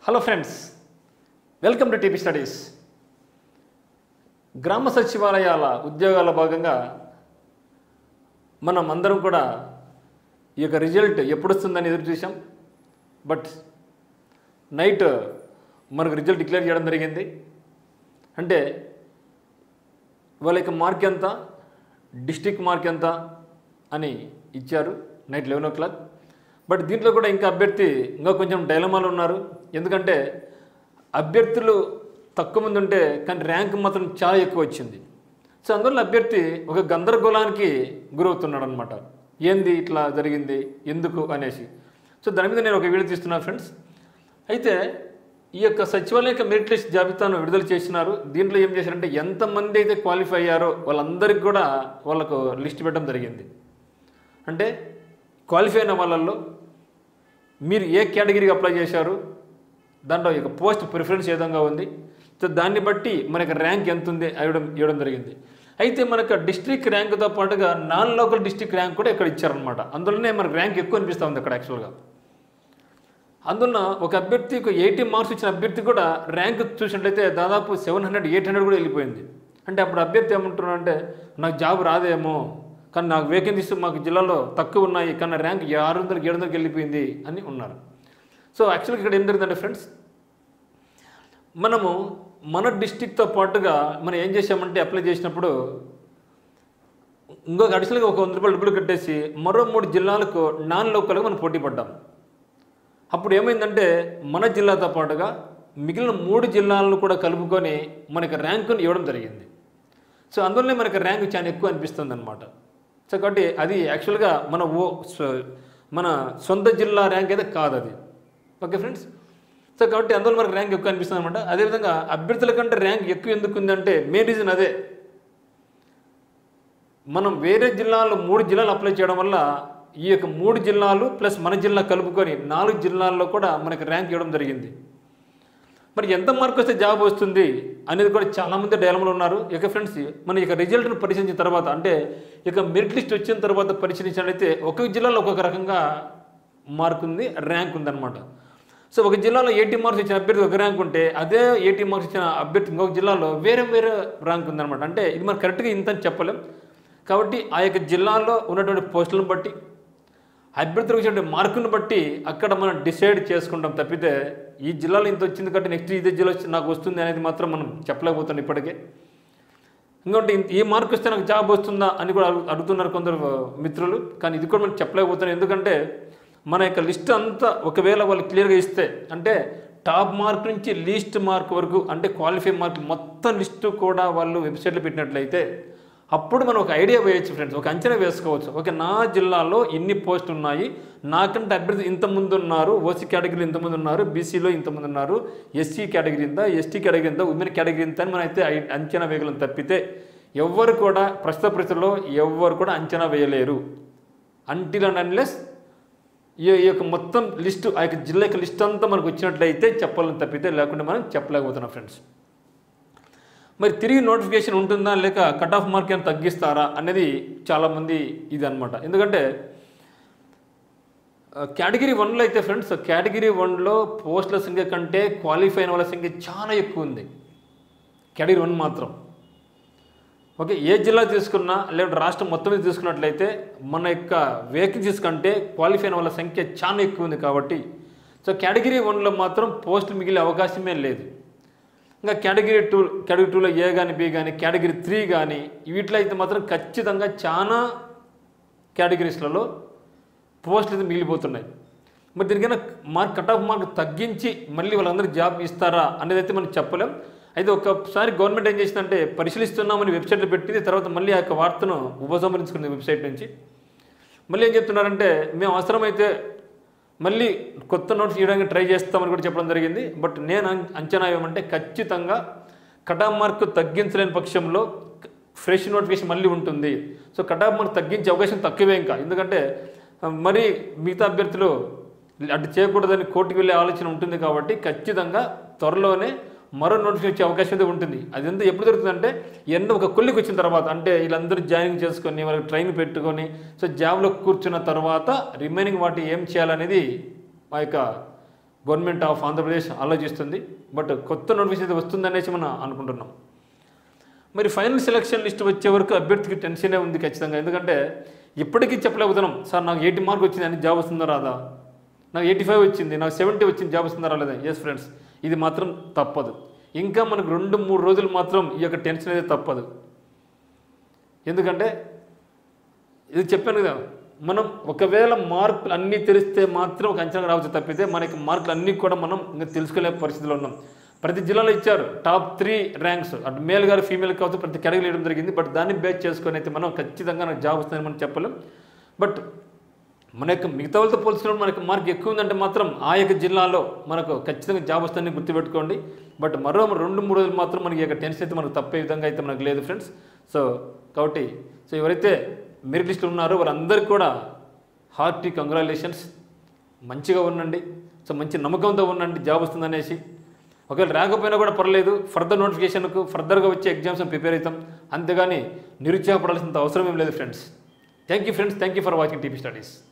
hello friends welcome to TP studies గ్రామ సచివాలయాల ఉద్యోగాల భాగంగా మనం అందరం కూడా ఈ యొక్క రిజల్ట్ ఎప్పుడు వస్తుందని ఎదురు చూసాం బట్ నైట్ మనకు రిజల్ట్ డిక్లేర్ చేయడం జరిగింది అంటే వాళ్ళ యొక్క మార్క్ ఎంత డిస్టిక్ మార్క్ ఎంత అని ఇచ్చారు night eleven o'clock but దీంట్లో కూడా ఇంకా అభ్యర్థి ఇంకా కొంచెం డైలమాలు ఉన్నారు ఎందుకంటే అభ్యర్థులు తక్కువ మంది ఉంటే కానీ ర్యాంక్ మాత్రం చాలా ఎక్కువ వచ్చింది సో అందువల్ల అభ్యర్థి ఒక గందరగోళానికి గురవుతున్నాడు అనమాట ఏంది ఇట్లా జరిగింది ఎందుకు అనేసి సో దాని మీద నేను ఒక వీడియో తీస్తున్నాను ఫ్రెండ్స్ అయితే ఈ యొక్క సచివాలయ యొక్క మెరిట్ లిస్ట్ జాబితాను విడుదల చేసినారు దీంట్లో ఏం చేశారంటే ఎంతమంది అయితే క్వాలిఫై అయ్యారో వాళ్ళందరికీ కూడా వాళ్ళకు లిస్ట్ పెట్టడం జరిగింది అంటే క్వాలిఫై అయిన వాళ్ళల్లో మీరు ఏ కేటగిరీకి అప్లై చేశారు దాంట్లో ఇక పోస్ట్ ప్రిఫరెన్స్ ఏ విధంగా ఉంది సో దాన్ని బట్టి మనకి ర్యాంక్ ఎంత ఉంది ఇవ్వడం ఇవ్వడం జరిగింది అయితే మనకు డిస్ట్రిక్ట్ ర్యాంక్తో పాటుగా నాన్ లోకల్ డిస్ట్రిక్ట్ ర్యాంక్ కూడా ఇక్కడ ఇచ్చారనమాట అందులోనే మనకు ర్యాంక్ ఎక్కువ అనిపిస్తూ ఉంది అక్కడ యాక్చువల్గా అందున ఒక అభ్యర్థి ఒక ఎయిటీ మార్క్స్ ఇచ్చిన అభ్యర్థి కూడా ర్యాంక్ చూసినట్లయితే దాదాపు సెవెన్ హండ్రెడ్ ఎయిట్ హండ్రెడ్ కూడా వెళ్ళిపోయింది అంటే అప్పుడు అభ్యర్థి ఏమంటున్నాడు అంటే నాకు జాబ్ రాదేమో కానీ నాకు వేకెన్సీస్ మాకు జిల్లాలో తక్కువ ఉన్నాయి కానీ ర్యాంక్ ఆరు వందలకి ఏడు వందలకి వెళ్ళిపోయింది అని ఉన్నారు సో యాక్చువల్గా ఇక్కడ ఏం జరిగిందంటే ఫ్రెండ్స్ మనము మన డిస్టిక్తో పాటుగా మనం ఏం చేసామంటే అప్లై చేసినప్పుడు ఇంకొక అడిషనల్గా ఒక వంద రూపాయలు డబ్బులు కట్టేసి మరో మూడు జిల్లాలకు నాన్ లోకల్గా మనం పోటీ పడ్డాం అప్పుడు ఏమైందంటే మన జిల్లాతో పాటుగా మిగిలిన మూడు జిల్లాలను కూడా కలుపుకొని మనకి ర్యాంకును ఇవ్వడం జరిగింది సో అందువల్లనే మనకి ర్యాంక్ చాలా ఎక్కువ అనిపిస్తుంది అనమాట సో కాబట్టి అది యాక్చువల్గా మన ఓ స్వ- మన సొంత జిల్లా ర్యాంక్ అయితే కాదు అది ఓకే ఫ్రెండ్స్ సో కాబట్టి అందువల్ల మనకు ర్యాంక్ ఎక్కువ అనిపిస్తుంది అనమాట అదేవిధంగా అభ్యర్థుల కంటే ర్యాంక్ ఎక్కువ ఎందుకు ఉందంటే మెయిన్ రీజన్ అదే మనం వేరే జిల్లాలో మూడు జిల్లాలు అప్లై చేయడం వల్ల ఈ యొక్క మూడు జిల్లాలు ప్లస్ మన జిల్లా కలుపుకొని నాలుగు జిల్లాల్లో కూడా మనకి ర్యాంక్ ఇవ్వడం జరిగింది మరి ఎంత మార్క్ వస్తే జాబ్ వస్తుంది అనేది కూడా చాలామంది డైలమలు ఉన్నారు ఇక ఫ్రెండ్స్ మన ఇక రిజల్ట్ను పరిశీలించిన తర్వాత అంటే ఇక మెరిట్ లిస్ట్ వచ్చిన తర్వాత పరిశీలించినట్లయితే ఒక్కొక్క జిల్లాలో ఒక్కొక్క రకంగా మార్క్ ఉంది ర్యాంక్ ఉందన్నమాట సో ఒక జిల్లాలో ఎయిటీ మార్క్స్ ఇచ్చిన అభ్యర్థి ఒక ర్యాంక్ ఉంటే అదే ఎయిటీ మార్క్స్ ఇచ్చిన అభ్యర్థి ఇంకొక జిల్లాలో వేరే వేరే ర్యాంక్ ఉందన్నమాట అంటే ఇది మనం కరెక్ట్గా ఇంత అని చెప్పలేం కాబట్టి ఆ యొక్క జిల్లాలో ఉన్నటువంటి పోస్టులను బట్టి అభ్యర్థులకు వచ్చినటువంటి మార్కును బట్టి అక్కడ మనం డిసైడ్ చేసుకుంటాం తప్పితే ఈ జిల్లాలో ఇంత వచ్చింది కాబట్టి నెక్స్ట్ ఇదే జిల్లా వచ్చి నాకు వస్తుంది అనేది మాత్రం మనం చెప్పలేకపోతున్నాం ఇప్పటికే ఇంకోటి ఇంత- ఈ మార్క్ వస్తే నాకు జాబ్ వస్తుందా అని కూడా అడుగు- అడుగుతున్నారు కొందరు మిత్రులు కానీ ఇది కూడా మనం చెప్పలేకపోతున్నాం ఎందుకంటే మన యొక్క లిస్ట్ అంతా ఒకవేళ వాళ్ళు క్లియర్గా ఇస్తే అంటే టాప్ మార్క్ నుంచి లీస్ట్ మార్క్ వరకు అంటే క్వాలిఫై మార్క్ మొత్తం లిస్టు కూడా వాళ్ళు వెబ్సైట్లో పెట్టినట్లయితే అప్పుడు మనం ఒక ఐడియా వేయచ్చు ఫ్రెండ్స్ ఒక అంచనా వేసుకోవచ్చు ఓకే నా జిల్లాలో ఇన్ని పోస్టులు ఉన్నాయి నాకంటే అభ్యర్థి ఇంతమంది ఉన్నారు ఓసీ కేటగిరీలో ఇంతమంది ఉన్నారు బీసీలో ఇంతమంది ఉన్నారు ఎస్సీ కేటగిరీ ఇంత ఎస్టీ కేటగిరీ ఇంత ఉమెన్ కేటగిరీ ఇంత అని మనం అయితే ఐ- అంచనా వేయగలం తప్పితే ఎవ్వరు కూడా ప్రస్తుత పరిస్థితుల్లో ఎవ్వరు కూడా అంచనా వేయలేరు అంటిల్ అండ్ అన్లెస్ ఈ ఈ యొక్క మొత్తం లిస్టు ఆ యొక్క జిల్లా యొక్క లిస్ట్ అంతా మనకు వచ్చినట్లయితే చెప్పాలని తప్పితే లేకుంటే మనం చెప్పలేకపోతున్నాం ఫ్రెండ్స్ మరి తిరిగి నోటిఫికేషన్ ఉంటుందా లేక కట్ ఆఫ్ మార్క్ ఏమైనా తగ్గిస్తారా అనేది చాలామంది ఇది అనమాట ఎందుకంటే కేటగిరీ వన్లో అయితే ఫ్రెండ్స్ కేటగిరీ వన్లో పోస్టుల సంఖ్య కంటే క్వాలిఫై అయిన వాళ్ళ సంఖ్య చాలా ఎక్కువ ఉంది కేటగిరీ వన్ మాత్రం ఓకే ఏ జిల్లా తీసుకున్నా లేదంటే రాష్ట్రం మొత్తం మీద తీసుకున్నట్లయితే మన యొక్క వేకెన్సీస్ కంటే క్వాలిఫై అయిన వాళ్ళ సంఖ్య చాలా ఎక్కువ ఉంది కాబట్టి సో కేటగిరీ వన్లో మాత్రం పోస్టులు మిగిలే అవకాశమే లేదు ఇంకా కేటగిరీ టూ కేటగిరీ టూలో ఏ కానీ బి కానీ కేటగిరీ త్రీ కానీ వీటిలో అయితే మాత్రం ఖచ్చితంగా చాలా కేటగిరీస్లలో పోస్టులు అయితే మిగిలిపోతున్నాయి మరి దీనికైనా మార్క్ కట్ ఆఫ్ మార్క్ తగ్గించి మళ్ళీ వాళ్ళందరూ జాబ్ ఇస్తారా అనేది అయితే మనం చెప్పలేం అయితే ఒక్కసారి గవర్నమెంట్ ఏం చేసిందంటే పరిశీలిస్తున్నామని వెబ్సైట్లో పెట్టింది తర్వాత మళ్ళీ ఆ యొక్క వార్తను ఉపసంహరించుకుంది వెబ్సైట్ నుంచి మళ్ళీ ఏం చెప్తున్నారంటే మేము అవసరమైతే మళ్ళీ కొత్త నోట్స్ ఇవ్వడానికి ట్రై చేస్తామని కూడా చెప్పడం జరిగింది బట్ నేను అం- అంచనా ఏమంటే ఖచ్చితంగా కటాఫ్ మార్క్ తగ్గించలేని పక్షంలో ఫ్రెష్ నోటిఫికేషన్ మళ్ళీ ఉంటుంది సో కటాఫ్ మార్క్ తగ్గించే అవకాశం తక్కువే ఇంకా ఎందుకంటే ఆ, మరి మిగతా అభ్యర్థులు అటు చేయకూడదని కోర్టుకు వెళ్ళే ఆలోచన ఉంటుంది కాబట్టి ఖచ్చితంగా త్వరలోనే మరో నోటిఫికేషన్ వచ్చే అవకాశం అయితే ఉంటుంది అది ఎంత ఎప్పుడు జరుగుతుందంటే ఎన్నో ఒక కొల్లికి వచ్చిన తర్వాత అంటే వీళ్ళందరూ జాయినింగ్ చేసుకొని వాళ్ళకి ట్రైన్ పెట్టుకొని సో జాబ్లో కూర్చున్న తర్వాత రిమైనింగ్ వాటి ఏం చేయాలనేది మా యొక్క గవర్నమెంట్ ఆఫ్ ఆంధ్రప్రదేశ్ ఆలోచిస్తుంది బట్ కొత్త నోటిఫికేషన్ అయితే వస్తుందనేసి మనం అనుకుంటున్నాం మరి ఫైనల్ సెలక్షన్ లిస్ట్ వచ్చే వరకు అభ్యర్థికి టెన్షనే ఉంది ఖచ్చితంగా ఎందుకంటే ఇప్పటికీ చెప్పలేకపోతున్నాం సార్ నాకు ఎయిటీ మార్క్ వచ్చింది అని జాబ్ వస్తుందా రాదా నాకు ఎయిటీ ఫైవ్ వచ్చింది నాకు సెవెంటీ వచ్చింది జాబ్ వస్తుందా రాలేదా ఎస్ ఫ్రెండ్స్ ఇది మాత్రం తప్పదు ఇంకా మనకు రెండు మూడు రోజులు మాత్రం ఈ యొక్క టెన్షన్ అనేది తప్పదు ఎందుకంటే ఇది చెప్పాను కదా మనం ఒకవేళ మార్కులు అన్నీ తెలిస్తే మాత్రం ఒక అంచనా రావచ్చు తప్పితే మనకి మార్కులు అన్నీ కూడా మనం ఇంకా తెలుసుకోలే పరిస్థితిలో ఉన్నాం ప్రతి జిల్లాలో ఇచ్చారు టాప్ త్రీ ర్యాంక్స్ అటు మేల్ గారు ఫీమేల్ కావచ్చు ప్రతి కేటగిరీ ఇవ్వడం జరిగింది బట్ దాన్ని బేస్ చేసుకొని అయితే మనం ఖచ్చితంగా నాకు జాబ్ వస్తుందని మనం చెప్పలేం బట్ మన యొక్క మిగతా వాళ్ళతో పోల్చుకున్నప్పుడు మనకి మార్క్ ఎక్కువ ఉందంటే మాత్రం ఆ యొక్క జిల్లాలో మనకు ఖచ్చితంగా జాబ్ వస్తుందని గుర్తుపెట్టుకోండి బట్ మరో రెండు మూడు రోజులు మాత్రం మనకి యొక్క టెన్షన్ అయితే మనకు తప్పే విధంగా అయితే మనకు లేదు ఫ్రెండ్స్ సో కాబట్టి సో ఎవరైతే మెరిట్ లిస్టులో ఉన్నారో వారందరికీ కూడా హార్టీ కంగ్రాచులేషన్స్ మంచిగా ఉండండి సో మంచి నమ్మకంతో ఉండండి జాబ్ వస్తుందనేసి ఒకవేళ రాకపోయినా కూడా పర్లేదు ఫర్దర్ నోటిఫికేషన్కు ఫర్దర్గా వచ్చే ఎగ్జామ్స్ ప్రిపేర్ అవుతాం అంతేగాని నిరుత్సాహపడాల్సినంత అవసరం ఏం లేదు friends thank you friends thank you for watching TP studies